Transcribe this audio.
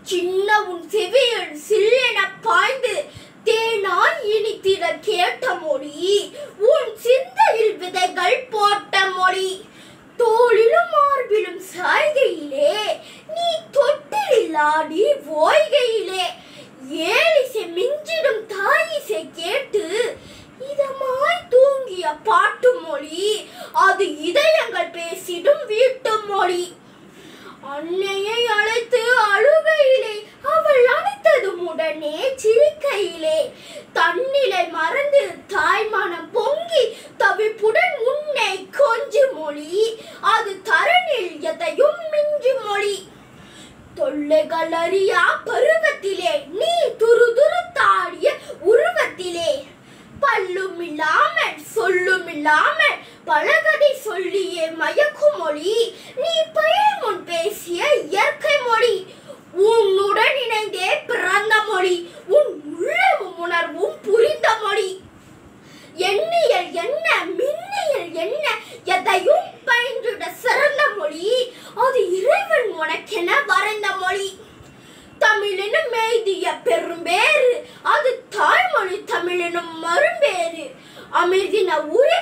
சின்ன உன் செவியில் சில்லென பாய்ந்து தேனாய் இனித்திட கேட்ட மொழி உன் சிந்தையில் விதைகள் போட்ட மொழி தோளிலும் மார்பிலும் சாய்கையிலே நீ தொட்டில் ஆடி ஓய்கையிலே ஏழிசை மிஞ்சிடும் தாயிசை கேட்டு இதமாய் தூங்கிய பாட்டு மொழி அது இதயங்கள் பேசிடும் வீட்டு மொழி அன்னையை அழைத்து அழுகையிலே அவள் அழைத்ததும் உடனே சிரிக்கையிலே தன்னிலை மறந்து தாய்மானம் பொங்கி தவிப்புடன் உன்னை கொஞ்சு மொழி அது தரணில் எதையும் மிஞ்சி மொழி தொல்லைகள் அறியா பருவத்திலே நீ துரு துருத்தாடிய உருவத்திலே பல்லும் இல்லாமல் சொல்லும் இல்லாமல் பலகதை சொல்லியே மயக்கும் மொழி நீ பெயர் முன் பேசிய இயற்கை மொழி உன்னுடன் இணைந்தே பிறந்த மொழி உன் உள்ளமும் உணர்வும் புரிந்த மொழி எண்ணியல் என்ன மின்னியல் என்ன எதையும் பயின்றுட சிறந்த மொழி அது இறைவன் உனக்கென வரைந்த மொழி தமிழெனும் மெய்திய பெரும்பேறு அது தாய்மொழி தமிழெனும் மறுபேறு அமிர்தின உரை